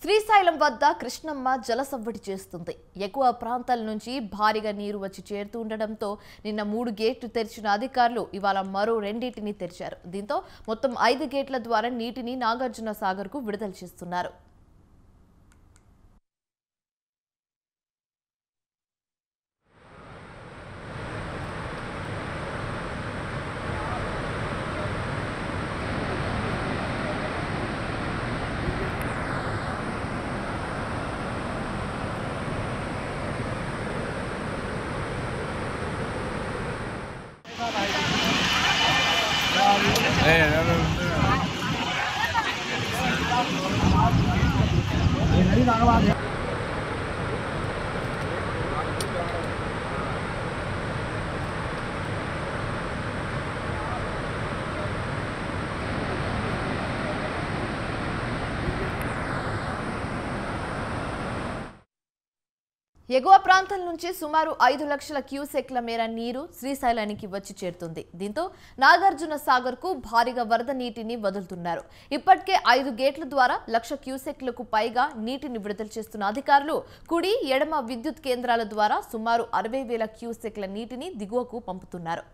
శ్రీశైలం వద్ద కృష్ణమ్మ జలసవ్వడి చేస్తుంది ఎగువ ప్రాంతాల నుంచి భారీగా నీరు వచ్చి చేరుతూ ఉండడంతో నిన్న మూడు గేట్లు తెరిచిన అధికారులు ఇవాళ మరో రెండింటిని తెరిచారు దీంతో మొత్తం ఐదు గేట్ల ద్వారా నీటిని నాగార్జున సాగర్కు విడుదల చేస్తున్నారు ఎగువ ప్రాంతం నుంచి సుమారు ఐదు లక్షల క్యూసెక్ల మేర నీరు శ్రీశైలానికి వచ్చి చేరుతుంది దీంతో నాగార్జున సాగర్ కు భారీగా వరద నీటిని వదులుతున్నారు ఇప్పటికే ఐదు గేట్ల ద్వారా లక్ష క్యూసెక్లకు పైగా నీటిని విడుదల చేస్తున్న అధికారులు కుడి ఎడమ విద్యుత్ కేంద్రాల ద్వారా సుమారు అరవై వేల క్యూసెక్ల నీటిని దిగువకు పంపుతున్నారు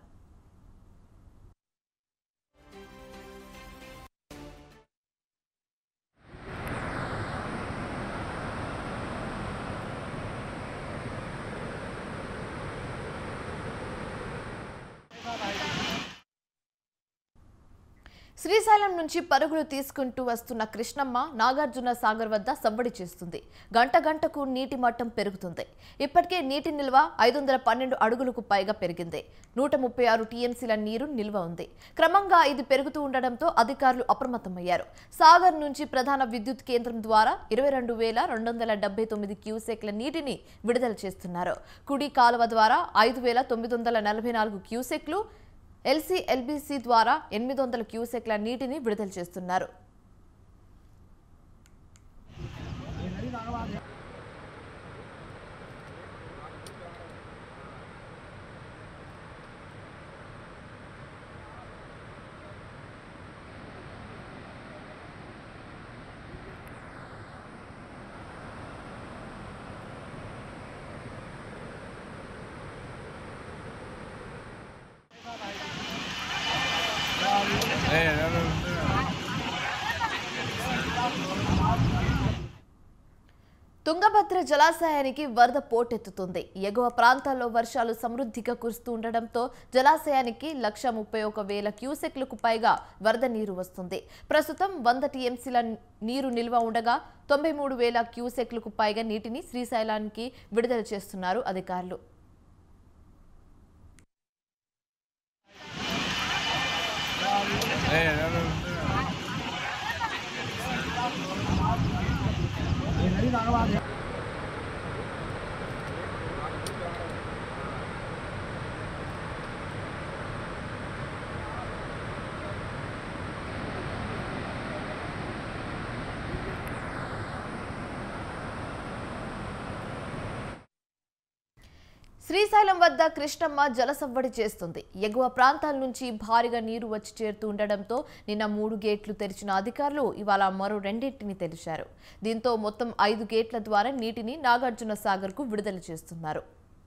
శ్రీశైలం నుంచి పరుగులు తీసుకుంటూ వస్తున్న కృష్ణమ్మ నాగార్జున సాగర్ వద్ద సవ్వడి చేస్తుంది గంట గంటకు నీటి మట్టం పెరుగుతుంది ఇప్పటికే నీటి నిల్వ ఐదు వందల పన్నెండు అడుగులకు పైగా పెరిగింది నూట ముప్పై ఆరు టీఎంసీల నీరు నిల్వ ఉంది క్రమంగా ఇది పెరుగుతూ ఉండడంతో అధికారులు అప్రమత్తమయ్యారు సాగర్ నుంచి ప్రధాన విద్యుత్ కేంద్రం ద్వారా ఇరవై రెండు వేల రెండు వందల డెబ్బై తొమ్మిది క్యూసెక్ల నీటిని విడుదల చేస్తున్నారు కుడి కాలువ ద్వారా ఐదు వేల తొమ్మిది వందల నలభై నాలుగు క్యూసెక్లు ఎల్సీ ఎల్బీసీ ద్వారా ఎనిమిది వందల క్యూసెక్ల నీటిని విడుదల చేస్తున్నారు తుంగభద్ర జలాశయానికి వరద పోటెత్తుతుంది ఎగువ ప్రాంతాల్లో వర్షాలు సమృద్ధిగా కురుస్తూ ఉండడంతో జలాశయానికి లక్ష ముప్పై ఒక వేల క్యూసెక్లకు పైగా వరద నీరు వస్తుంది ప్రస్తుతం వంద టీఎంసీల నీరు నిల్వ ఉండగా తొంభై మూడు వేల క్యూసెక్లకు పైగా నీటిని శ్రీశైలానికి విడుదల చేస్తున్నారు అధికారులు శ్రీశైలం వద్ద కృష్ణమ్మ జలసవ్వడి చేస్తుంది ఎగువ ప్రాంతాల నుంచి భారీగా నీరు వచ్చి చేరుతూ ఉండడంతో నిన్న మూడు గేట్లు తెరిచిన అధికారులు ఇవాళ మరో రెండింటిని తెరిచారు దీంతో మొత్తం ఐదు గేట్ల ద్వారా నీటిని నాగార్జున సాగర్కు విడుదల చేస్తున్నారు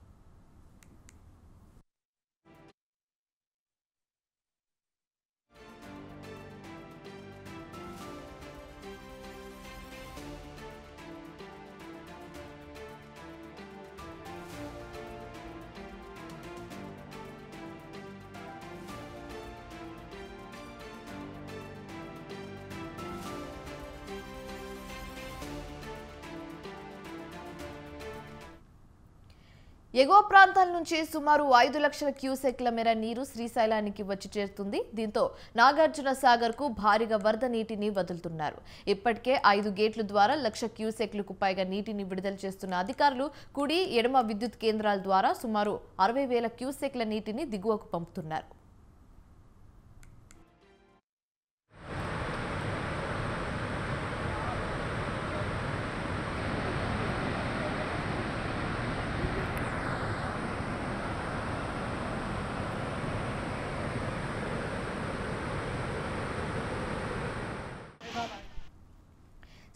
ఎగువ ప్రాంతాల నుంచి సుమారు ఐదు లక్షల క్యూసెక్ల మేర నీరు శ్రీశైలానికి వచ్చి చేరుతుంది దీంతో నాగార్జున సాగర్ కు భారీగా వరద నీటిని వదులుతున్నారు ఇప్పటికే ఐదు గేట్ల ద్వారా లక్ష క్యూసెక్లకు పైగా నీటిని విడుదల చేస్తున్న అధికారులు కుడి ఎడమ విద్యుత్ కేంద్రాల ద్వారా సుమారు అరవై వేల క్యూసెక్ల నీటిని దిగువకు పంపుతున్నారు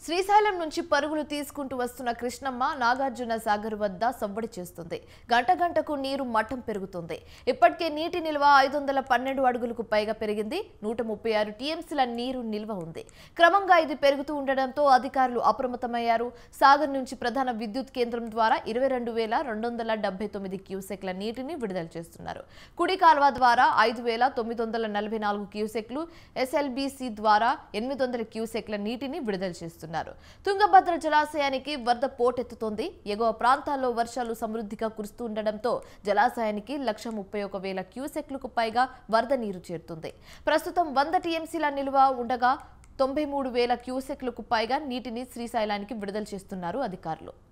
శ్రీశైలం నుంచి పరుగులు తీసుకుంటూ వస్తున్న కృష్ణమ్మ నాగార్జున సాగర్ వద్ద సవ్వడి చేస్తుంది గంట గంటకు నీరు మట్టం పెరుగుతుంది ఇప్పటికే నీటి నిల్వ ఐదు వందల పన్నెండు అడుగులకు పైగా పెరిగింది నూట ముప్పై ఆరు టీఎంసీల నీరు నిల్వ ఉంది క్రమంగా ఇది పెరుగుతూ ఉండడంతో అధికారులు అప్రమత్తమయ్యారు సాగర్ నుంచి ప్రధాన విద్యుత్ కేంద్రం ద్వారా ఇరవై రెండు వేల రెండు వందల డెబ్బై తొమ్మిది క్యూసెక్ల నీటిని విడుదల చేస్తున్నారు కుడి కాల్వ ద్వారా ఐదు వేల తొమ్మిది వందల నలభై నాలుగు క్యూసెక్లు ఎస్ఎల్బీసీ ద్వారా ఎనిమిది వందల క్యూసెక్ల నీటిని విడుదల చేస్తున్నారు తుంగభద్ర జలాశయానికి వరద పోటెత్తుతోంది ఎగువ ప్రాంతాల్లో వర్షాలు సమృద్ధిగా కురుస్తుండటంతో జలాశయానికి లక్ష ముప్పై ఒక వేల క్యూసెక్లకు పైగా వరద నీరు చేరుతుంది ప్రస్తుతం వంద టీఎంసీల నిల్వ ఉండగా తొంభై మూడు వేల క్యూసెక్లకు పైగా నీటిని శ్రీశైలానికి విడుదల చేస్తున్నారు అధికారులు